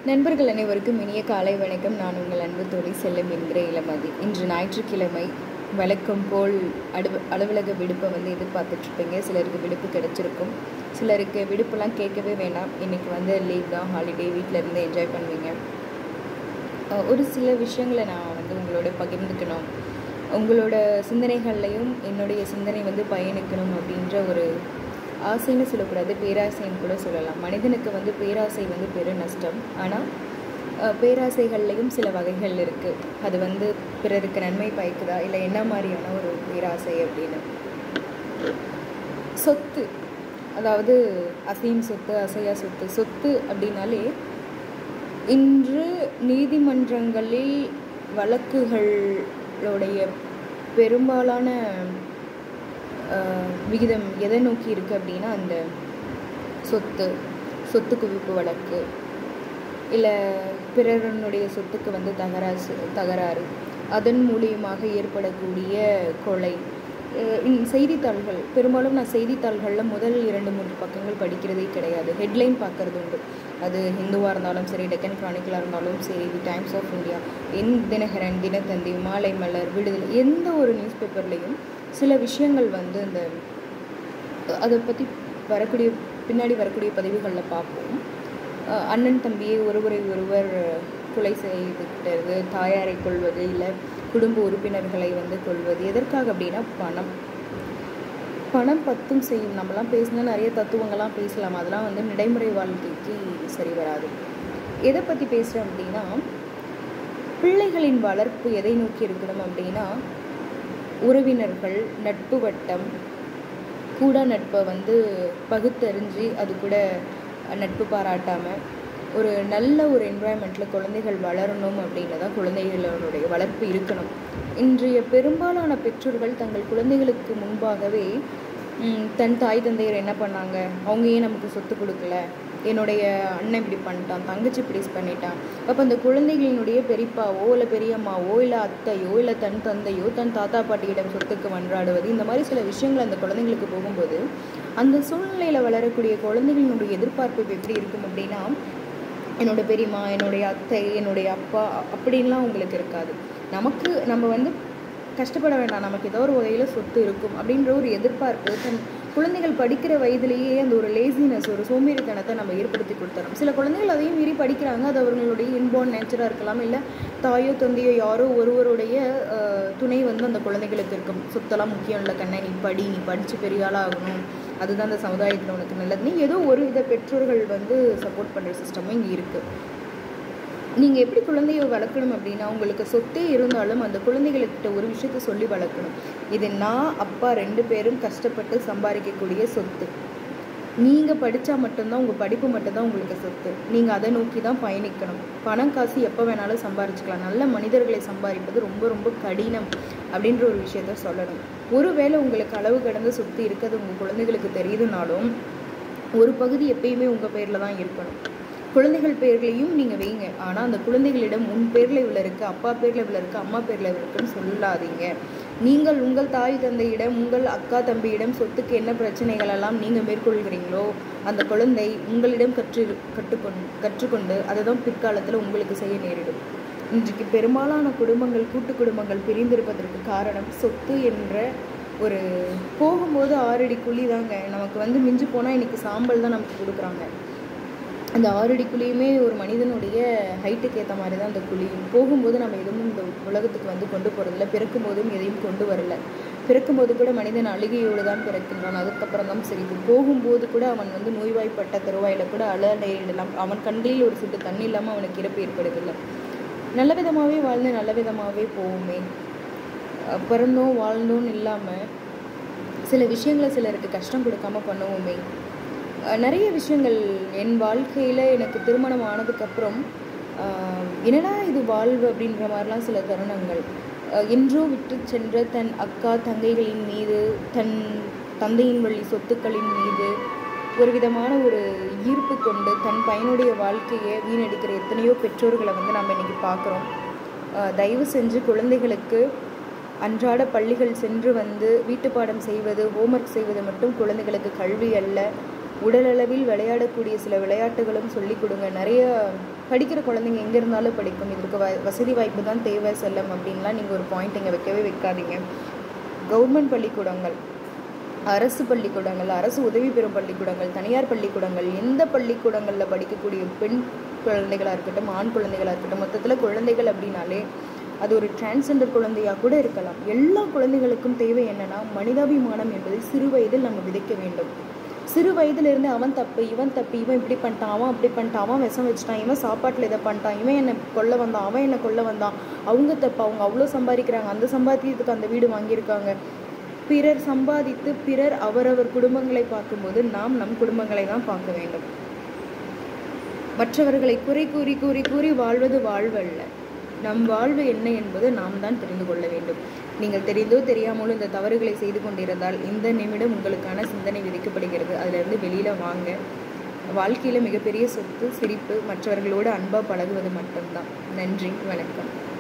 நண்பர்கள் அனைவருக்கும் இனிய காலை வணக்கம் நான் உங்கள் அன்பு தோழி செல்லம் என்கிற இளமதி இன்று ஞாயிற்றுக்கிழமை வழக்கம் போல் அலுவ அலுவலக விடுப்பை வந்து எதிர்பார்த்துட்ருப்பீங்க சிலருக்கு விடுப்பு கிடச்சிருக்கும் சிலருக்கு விடுப்புலாம் கேட்கவே வேண்டாம் இன்றைக்கி வந்து லீவ் தான் ஹாலிடே வீட்டில் இருந்து என்ஜாய் பண்ணுவீங்க அஹ் ஒரு சில விஷயங்களை நான் வந்து உங்களோட பகிர்ந்துக்கணும் உங்களோட சிந்தனைகள்லையும் என்னுடைய சிந்தனை வந்து பயணிக்கணும் அப்படின்ற ஒரு ஆசைன்னு சொல்லக்கூடாது பேராசைன்னு கூட சொல்லலாம் மனிதனுக்கு வந்து பேராசை வந்து பெரு நஷ்டம் ஆனால் அஹ், பேராசைகள்லையும் சில வகைகள் இருக்குது அது வந்து பிறருக்கு நன்மை பயக்குதா இல்லை என்ன மாதிரியான ஒரு பேராசை அப்படின்னு சொத்து அதாவது அசையும் சொத்து அசையா சொத்து சொத்து அப்படின்னாலே இன்று நீதிமன்றங்களில் வழக்குகளுடைய பெரும்பாலான ஆஹ், விகிதம் எதை நோக்கி இருக்குது அப்படின்னா அந்த சொத்து சொத்து குவிப்பு வழக்கு இல்லை பிறருடைய சொத்துக்கு வந்து தகராசு தகராறு அதன் மூலியமாக ஏற்படக்கூடிய கொலை அஹ் இந் செய்தித்தாள்கள் பெரும்பாலும் நான் செய்தித்தாள்களில் முதல் இரண்டு மூன்று பக்கங்கள் படிக்கிறதே கிடையாது ஹெட்லைன் பார்க்கறது உண்டு அது ஹிந்துவாக இருந்தாலும் சரி டெக்கன் கிரானிக்கலாக இருந்தாலும் சரி தி டைம்ஸ் ஆஃப் இந்தியா என் தினகரன் தினத்தந்தி மாலை மலர் விடுதலை எந்த ஒரு நியூஸ் பேப்பர்லேயும் சில விஷயங்கள் வந்து அந்த அதை பற்றி வரக்கூடிய பின்னாடி வரக்கூடிய பதிவுகளில் பார்ப்போம் அஹ் அண்ணன் தம்பியை ஒருவரை ஒருவர் கொலை செய்துக்கிட்டது தாயாரை கொள்வது இல்லை குடும்ப உறுப்பினர்களை வந்து கொள்வது எதற்காக அப்படின்னா பணம் பணம் பத்தும் செய்யும் நம்மலாம் பேசினா நிறைய தத்துவங்கள்லாம் பேசலாம் அதெல்லாம் வந்து நடைமுறை வாழ்க்கைக்கு சரி வராது எதை பற்றி பேசுகிறேன் அப்படின்னா பிள்ளைகளின் வளர்ப்பு எதை நோக்கி இருக்கணும் அப்படின்னா உறவினர்கள் நட்பு வட்டம் கூட நட்பை வந்து பகுத்தறிஞ்சு அது கூட நட்பு பாராட்டாமல் ஒரு நல்ல ஒரு என்வாயன்மெண்ட்டில் குழந்தைகள் வளரணும் அப்படின்னு தான் குழந்தைகளுடைய வளர்ப்பு இருக்கணும் இன்றைய பெரும்பாலான பெற்றோர்கள் தங்கள் குழந்தைகளுக்கு முன்பாகவே ம், தன் தாய் தந்தையர் என்ன பண்ணாங்க அவங்க ஏன் நமக்கு சொத்து கொடுக்கல என்னுடைய அண்ணன் இப்படி பண்ணிட்டான் தங்கச்சி இப்படி பண்ணிட்டான் அப்போ அந்த குழந்தைகளினுடைய பெரியப்பாவோ இல்லை பெரியம்மாவோ இல்லை அத்தையோ இல்லை தன் தந்தையோ தன் தாத்தா பாட்டியிடம் சொத்துக்கு மன்றாடுவது இந்த மாதிரி சில விஷயங்கள் அந்த குழந்தைங்களுக்கு போகும்போது அந்த சூழ்நிலையில் வளரக்கூடிய குழந்தைகளினுடைய எதிர்பார்ப்பு இப்ப எப்படி இருக்கும் அப்படின்னா என்னோட பெரியம்மா என்னுடைய அத்தை என்னுடைய அப்பா அப்படின்லாம் உங்களுக்கு இருக்காது நமக்கு நம்ம வந்து கஷ்டப்பட வேண்டாம் நமக்கு ஏதோ ஒரு வகையில் சொத்து இருக்கும் அப்படின்ற ஒரு எதிர்பார்ப்பு தன் குழந்தைகள் படிக்கிற வயதிலேயே அந்த ஒரு லேசினஸ் ஒரு சோம்பேறித்தனத்தை நம்ம ஏற்படுத்தி கொடுத்துறோம் சில குழந்தைகள் அதையும் மீறி படிக்கிறாங்க அது அவர்களுடைய இன்பார்ன் நேச்சராக இருக்கலாம் இல்லை தாயோ தந்தையோ யாரோ ஒருவருடைய அஹ், துணை வந்து அந்த குழந்தைகளுக்கு இருக்கும் சொத்தெல்லாம் முக்கியம் இல்லை கண்ணை நீ படி நீ படித்து பெரிய ஆளாகணும் அதுதான் அந்த சமுதாயத்தில் உனக்கு நல்லது நீ ஏதோ ஒரு வித பெற்றோர்கள் வந்து சப்போர்ட் பண்ணுற சிஸ்டமும் இங்கே இருக்குது நீங்கள் எப்படி குழந்தைய வளர்க்கணும் அப்படின்னா உங்களுக்கு சொத்தே இருந்தாலும் அந்த குழந்தைகள்கிட்ட ஒரு விஷயத்த சொல்லி வளர்க்கணும் இது நான் அப்பா ரெண்டு பேரும் கஷ்டப்பட்டு சம்பாதிக்கக்கூடிய சொத்து நீங்கள் படித்தா மட்டும்தான் உங்கள் படிப்பு மட்டும்தான் உங்களுக்கு சொத்து நீங்கள் அதை நோக்கி தான் பயணிக்கணும் பணம் காசு எப்போ வேணாலும் சம்பாரிச்சுக்கலாம் நல்ல மனிதர்களை சம்பாதிப்பது ரொம்ப ரொம்ப கடினம் அப்படின்ற ஒரு விஷயத்த சொல்லணும் ஒருவேளை உங்களுக்கு அளவு கடந்த சொத்து இருக்கிறது உங்கள் குழந்தைகளுக்கு தெரியுதுனாலும் ஒரு பகுதி எப்பயுமே உங்கள் பேரில் தான் இருக்கணும் குழந்தைகள் பேர்லையும் நீங்கள் வைங்க ஆனால் அந்த குழந்தைகளிடம் உன் பேரில் இவ்வளோ இருக்குது அப்பா பேரில் இவ்வளோ இருக்குது அம்மா பேரில் இவ்வளோ இருக்குன்னு சொல்லாதீங்க நீங்கள் உங்கள் தாய் தந்தையிடம் உங்கள் அக்கா தம்பியிடம் சொத்துக்கு என்ன பிரச்சனைகள் எல்லாம் நீங்கள் மேற்கொள்கிறீங்களோ அந்த குழந்தை உங்களிடம் கற்று கற்றுக்கொண்டு கற்றுக்கொண்டு அதை தான் பிற்காலத்தில் உங்களுக்கு செய்ய நேரிடும் இன்றைக்கு பெரும்பாலான குடும்பங்கள் கூட்டு குடும்பங்கள் பிரிந்திருப்பதற்கு காரணம் சொத்து என்ற ஒரு போகும்போது ஆறடி குழி தாங்க நமக்கு வந்து மிஞ்சி போனால் இன்னைக்கு சாம்பல் தான் நமக்கு கொடுக்குறாங்க அந்த ஆறடி குழியுமே ஒரு மனிதனுடைய ஹைட்டுக்கு ஏற்ற மாதிரி தான் அந்த குழியும் போகும்போது நம்ம எதுவும் இந்த உலகத்துக்கு வந்து கொண்டு போகிறதில்ல பிறக்கும் போதும் எதையும் கொண்டு வரல பிறக்கும்போது கூட மனிதன் அழுகையோடு தான் பிறக்கின்றான் அதுக்கப்புறம் தான் சரி இது போகும்போது கூட அவன் வந்து நோய்வாய்ப்பட்ட தருவாயில் கூட அழ நேரிடலாம் அவன் கண்களில் ஒரு சொட்டு தண்ணி இல்லாமல் அவனுக்கு இறப்பு ஏற்படுதில்லை நல்ல விதமாகவே வாழ்ந்து நல்ல விதமாகவே போவோமே அஹ் பிறந்தோம் வாழ்ந்தோன்னு இல்லாமல் சில விஷயங்களை சிலருக்கு கஷ்டம் கொடுக்காம பண்ணுவோமே அஹ் நிறைய விஷயங்கள் என் வாழ்க்கையில் எனக்கு திருமணம் ஆனதுக்கப்புறம் ஆஹ் என்னடா இது வாழ்வு அப்படின்ற மாதிரிலாம் சில தருணங்கள் அஹ் என்றோ விட்டு சென்ற தன் அக்கா தங்கைகளின் மீது தன் தந்தையின் வழி சொத்துக்களின் மீது ஒரு விதமான ஒரு ஈர்ப்பு கொண்டு தன் பையனுடைய வாழ்க்கையை வீணடிக்கிற எத்தனையோ பெற்றோர்களை வந்து நம்ம இன்னைக்கு பார்க்குறோம் தயவு செஞ்சு குழந்தைகளுக்கு அன்றாட பள்ளிகள் சென்று வந்து வீட்டுப்பாடம் செய்வது ஹோம்ஒர்க் செய்வது மட்டும் குழந்தைகளுக்கு கல்வி அல்ல உடலளவில் விளையாடக்கூடிய சில விளையாட்டுகளும் சொல்லிக் கொடுங்க நிறைய படிக்கிற குழந்தைங்க எங்கே இருந்தாலும் படிக்கும் இதற்கு வ வசதி வாய்ப்பு தான் தேவை செல்லம் அப்படின்லாம் நீங்கள் ஒரு பாயிண்ட் இங்கே வைக்கவே வைக்காதீங்க கவர்மெண்ட் பள்ளிக்கூடங்கள் அரசு பள்ளிக்கூடங்கள் அரசு உதவி பெறும் பள்ளிக்கூடங்கள் தனியார் பள்ளிக்கூடங்கள் எந்த பள்ளிக்கூடங்களில் படிக்கக்கூடிய பெண் குழந்தைகளாக இருக்கட்டும் ஆண் குழந்தைகளாக இருக்கட்டும் மொத்தத்தில் குழந்தைகள் அப்படின்னாலே அது ஒரு டிரான்ஸ்ஜெண்டர் குழந்தையாக கூட இருக்கலாம் எல்லா குழந்தைகளுக்கும் தேவை என்னன்னா மனிதாபிமானம் என்பதை சிறு வயதில் நம்ம விதைக்க வேண்டும் சிறு வயதிலிருந்து அவன் தப்பு இவன் தப்பு இவன் இப்படி பண்ணிட்டான் அவன் அப்படி பண்ணிட்டான் அவன் விஷம் வச்சுட்டான் இவன் சாப்பாட்டில் இதை பண்ணிட்டான் இவன் என்னை கொல்ல வந்தான் அவன் என்னை கொல்ல வந்தான் அவங்க தப்பு அவங்க அவ்வளோ சம்பாதிக்கிறாங்க அந்த சம்பாத்தியத்துக்கு அந்த வீடு வாங்கியிருக்காங்க பிறர் சம்பாதித்து பிறர் அவரவர் குடும்பங்களை பார்க்கும்போது நாம் நம் குடும்பங்களை தான் பார்க்க வேண்டும் மற்றவர்களை குறை கூறி கூறி கூறி வாழ்வது வாழ்வல்ல நம் வாழ்வு என்ன என்பது நாம் தான் தெரிந்து கொள்ள வேண்டும் நீங்கள் தெரிந்தோ தெரியாமலோ இந்த தவறுகளை செய்து கொண்டிருந்தால் இந்த நிமிடம் உங்களுக்கான சிந்தனை விதிக்கப்படுகிறது அதிலிருந்து வெளியில் வாங்க வாழ்க்கையில் மிகப்பெரிய சொத்து சிரிப்பு மற்றவர்களோடு அன்பாக பழகுவது மட்டும்தான் நன்றி வணக்கம்